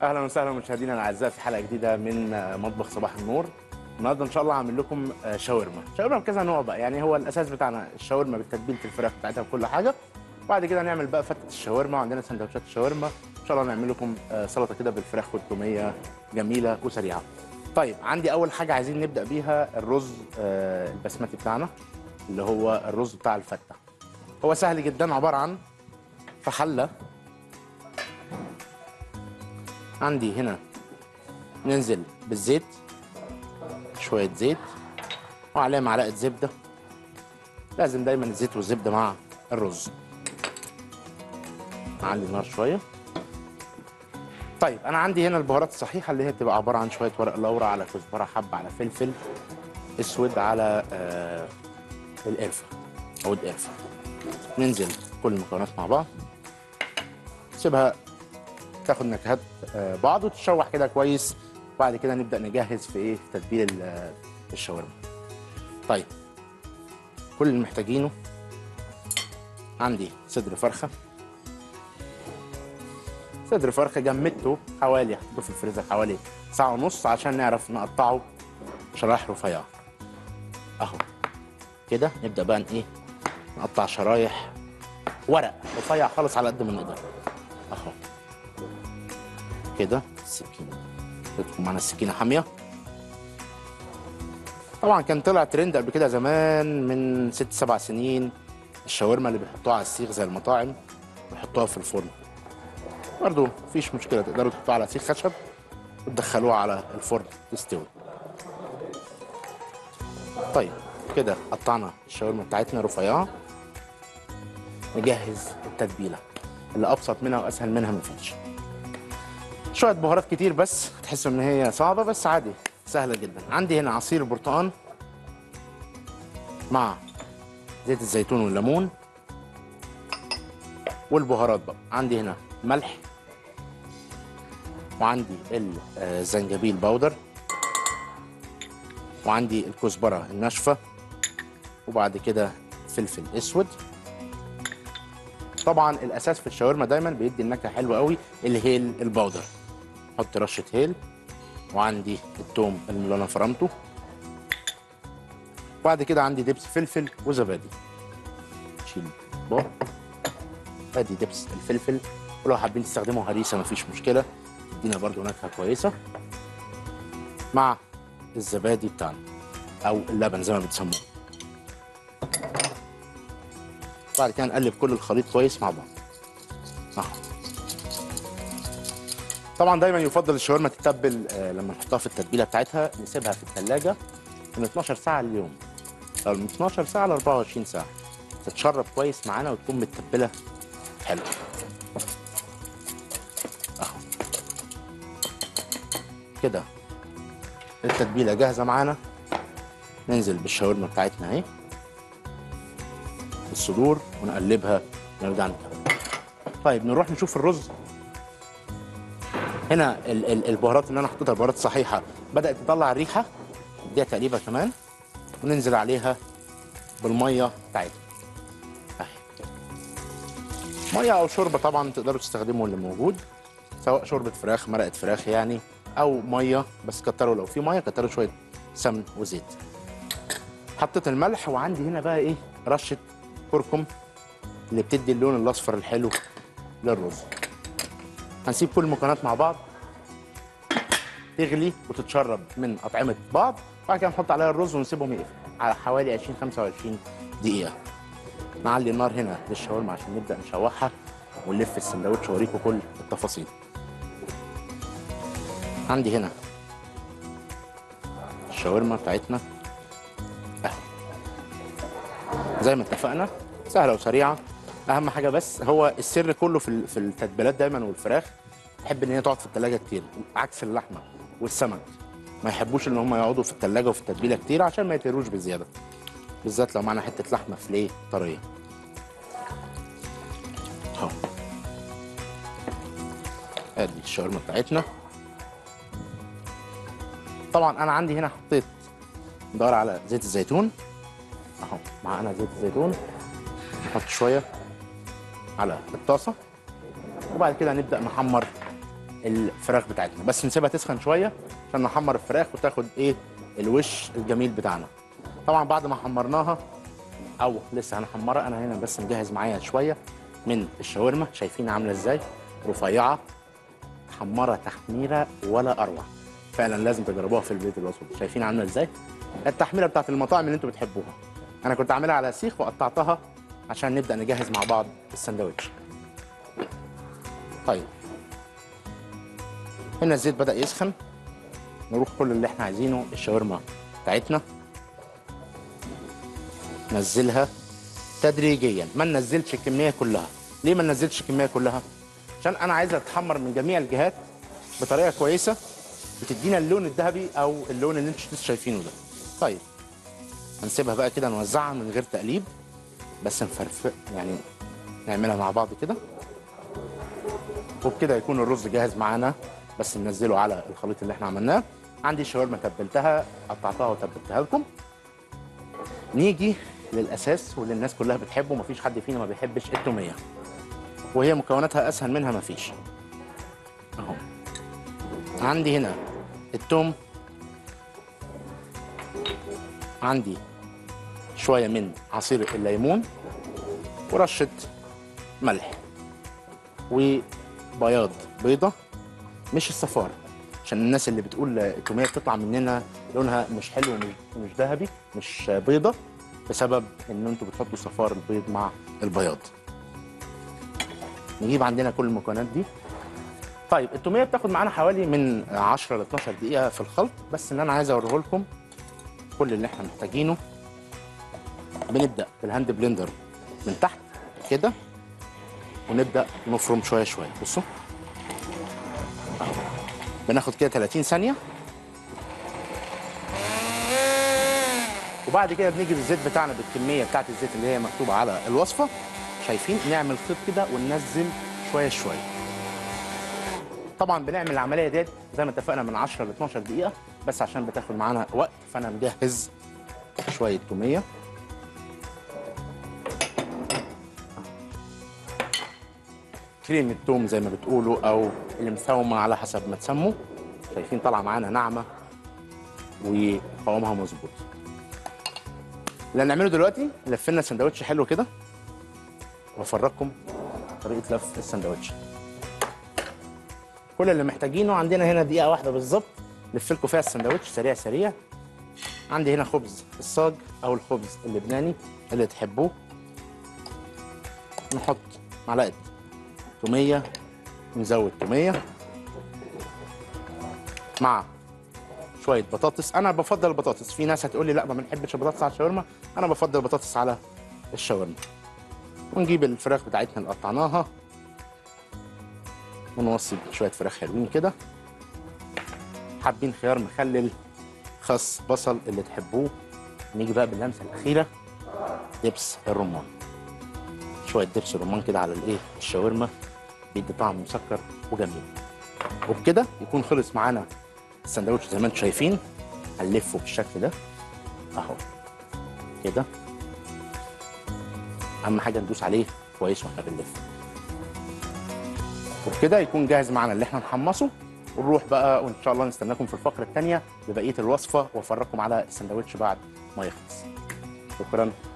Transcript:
اهلا وسهلا مشاهدينا الاعزاء في حلقه جديده من مطبخ صباح النور النهارده ان شاء الله هعمل لكم شاورما شاورما بكذا نوع بقى يعني هو الاساس بتاعنا الشاورما بتتبيله الفراخ بتاعتها بكل حاجه وبعد كده نعمل بقى فتة الشاورما وعندنا سندوتشات الشاورما ان شاء الله نعمل لكم سلطه كده بالفراخ والتوميه جميله وسريعه طيب عندي اول حاجه عايزين نبدا بيها الرز آه، البسمتي بتاعنا اللي هو الرز بتاع الفته هو سهل جدا عباره عن في حله عندي هنا ننزل بالزيت شويه زيت وعليه معلقه زبده لازم دايما الزيت والزبده مع الرز نعلي النار شويه طيب انا عندي هنا البهارات الصحيحه اللي هي بتبقى عباره عن شويه ورق لورا على كزبره حبه على فلفل اسود على آه القرفه عود قرفه ننزل كل المكونات مع بعض نسيبها تاخد نكهات آه بعض وتتشوح كده كويس بعد كده نبدا نجهز في ايه في تتبيل ال- الشاورما طيب كل اللي محتاجينه عندي صدر فرخه صدر فرخه جمدته حوالي حطيته في الفريزر حوالي ساعه ونص عشان نعرف نقطعه شرايح رفيعه اهو كده نبدا بقى ن- ايه نقطع شرايح ورق رفيع خالص على قد ما نقدر اهو كده السكينه تكون معانا السكينه حاميه طبعا كان طلع ترند قبل كده زمان من ست سبع سنين الشاورما اللي بيحطوها على السيخ زي المطاعم ويحطوها في الفرن برضه مفيش مشكله تقدروا تحطوها على سيخ خشب وتدخلوها على الفرن تستوي طيب كده قطعنا الشاورما بتاعتنا رفيعه نجهز التتبيله اللي ابسط منها واسهل منها مفيش شويه بهارات كتير بس تحس ان هي صعبه بس عادي سهله جدا عندي هنا عصير برتقال مع زيت الزيتون والليمون والبهارات بقى عندي هنا ملح وعندي الزنجبيل باودر وعندي الكزبره الناشفه وبعد كده فلفل اسود طبعا الاساس في الشاورما دايما بيدي النكهه حلوه قوي الهيل الباودر احط رشه هيل وعندي التوم اللي انا فرمته بعد كده عندي دبس فلفل وزبادي شيل بقى ادي دبس الفلفل ولو حابين تستخدموا هريسه مفيش مشكله تدينا برضو نكهه كويسه مع الزبادي بتاعنا او اللبن زي ما بتسموه بعد كده نقلب كل الخليط كويس مع بعض اهو طبعا دايما يفضل الشاورما تتبل آه، لما نحطها في التتبيله بتاعتها نسيبها في الثلاجه من 12 ساعه اليوم او من 12 ساعه ل 24 ساعه تتشرب كويس معانا وتكون متبله حلو اهو كده التتبيله جاهزه معانا ننزل بالشاورما بتاعتنا اهي الصدور ونقلبها ونرجع نكمل طيب نروح نشوف الرز هنا ال- ال- البهارات اللي انا حطيتها البهارات الصحيحه بدات تطلع الريحه اديها تقليبه كمان وننزل عليها بالميه بتاعتها اهي ميه او شوربه طبعا تقدروا تستخدموا اللي موجود سواء شوربه فراخ مرقه فراخ يعني او ميه بس كتروا لو في ميه كتروا شويه سمن وزيت حطيت الملح وعندي هنا بقى ايه رشه كركم اللي بتدي اللون الاصفر الحلو للرز هنسيب كل المكونات مع بعض تغلي وتتشرب من اطعمه بعض وبعد كده نحط عليها الرز ونسيبهم يقفل على حوالي 20 25 دقيقه نعلي النار هنا للشاورما عشان نبدا نشوحها ونلف السندوتش واوريكم كل التفاصيل عندي هنا الشاورما بتاعتنا اهي زي ما اتفقنا سهله وسريعه اهم حاجه بس هو السر كله في ال- في التتبيلات دايما والفراخ تحب ان هي تقعد في التلاجة كتير عكس اللحمه والسمك ما يحبوش ان هم يقعدوا في التلاجة وفي التتبيله كتير عشان ما يتهروش بزياده بالذات لو معانا حته لحمه فيليه طريه اهو ادي الشاورما بتاعتنا طبعا انا عندي هنا حطيت ندور على زيت الزيتون اهو معانا زيت الزيتون نحط شويه على الطاسه وبعد كده نبدا نحمر الفراخ بتاعتنا بس نسيبها تسخن شويه عشان نحمر الفراخ وتاخد ايه الوش الجميل بتاعنا طبعا بعد ما حمرناها او لسه هنحمرها انا هنا بس مجهز معايا شويه من الشاورما شايفين عامله ازاي رفيعه محمره تحميره ولا اروع فعلا لازم تجربوها في البيت الوصفه دي. شايفين عامله ازاي التحميره بتاعت المطاعم اللي انتوا بتحبوها انا كنت عاملها على سيخ وقطعتها عشان نبدا نجهز مع بعض السندوتش طيب هنا الزيت بدا يسخن نروح كل اللي احنا عايزينه الشاورما بتاعتنا نزلها تدريجيا ما ننزلش الكميه كلها ليه ما ننزلش الكميه كلها عشان انا عايزها تتحمر من جميع الجهات بطريقه كويسه بتدينا اللون الذهبي او اللون اللي انتوا لسه شايفينه ده طيب هنسيبها بقى كده نوزعها من غير تقليب بس نفرفق يعني نعملها مع بعض كده وبكده يكون الرز جاهز معانا بس ننزله على الخليط اللي احنا عملناه عندي شاورما تبلتها قطعتها وتبلتها لكم نيجي للاساس واللي الناس كلها بتحبه مفيش حد فينا ما بيحبش التوميه وهي مكوناتها اسهل منها مفيش اهو عندي هنا التوم عندي شويه من عصير الليمون ورشه ملح وبياض بيضه مش الصفار عشان الناس اللي بتقول التوميه بتطلع مننا لونها مش حلو ومش مش ذهبي مش بيضه بسبب ان انتوا بتحطوا صفار البيض مع البياض نجيب عندنا كل المكونات دي طيب التوميه بتاخد معانا حوالي من 10 ل 12 دقيقه في الخلط بس ان انا عايز اوريه لكم كل اللي احنا محتاجينه بنبدا بالهاند بلندر من تحت كده ونبدا نفرم شويه شويه بصوا أهو. بناخد كده 30 ثانيه وبعد كده بنيجي بالزيت بتاعنا بالكميه بتاعت الزيت اللي هي مكتوبه على الوصفه شايفين نعمل خيط كده وننزل شويه شويه طبعا بنعمل العمليه ديت زي ما اتفقنا من 10 ل 12 دقيقه بس عشان بتاخد معانا وقت فانا مجهز شويه توميه كريمة توم زي ما بتقولوا او المسومة على حسب ما تسموا شايفين طالعه معانا ناعمه وقوامها مظبوط اللي هنعمله دلوقتي لفلنا سندوتش حلو كده وافرجكم طريقه لف السندوتش كل اللي محتاجينه عندنا هنا دقيقه واحده بالظبط لف لكم فيها السندوتش سريع سريع عندي هنا خبز الصاج او الخبز اللبناني اللي تحبوه نحط معلقه توميه نزود توميه مع شويه بطاطس انا بفضل البطاطس في ناس هتقول لي لا ما بنحبش البطاطس على الشاورما انا بفضل البطاطس على الشاورما ونجيب الفراخ بتاعتنا اللي قطعناها ونوصي شويه فراخ حلوين كده حابين خيار مخلل خس بصل اللي تحبوه نيجي بقى باللمسه الاخيره دبس الرمان شويه دبس الرمان كده على الايه الشاورما بيدي طعم مسكر وجميل وبكده يكون خلص معانا السندوتش زي ما انتم شايفين هنلفه بالشكل ده اهو كده اهم حاجه ندوس عليه كويس واحنا بنلف وبكده يكون جاهز معانا اللي احنا نحمصه ونروح بقى وان شاء الله نستناكم في الفقره الثانيه ببقيه الوصفه وافرجكم على السندوتش بعد ما يخلص شكرا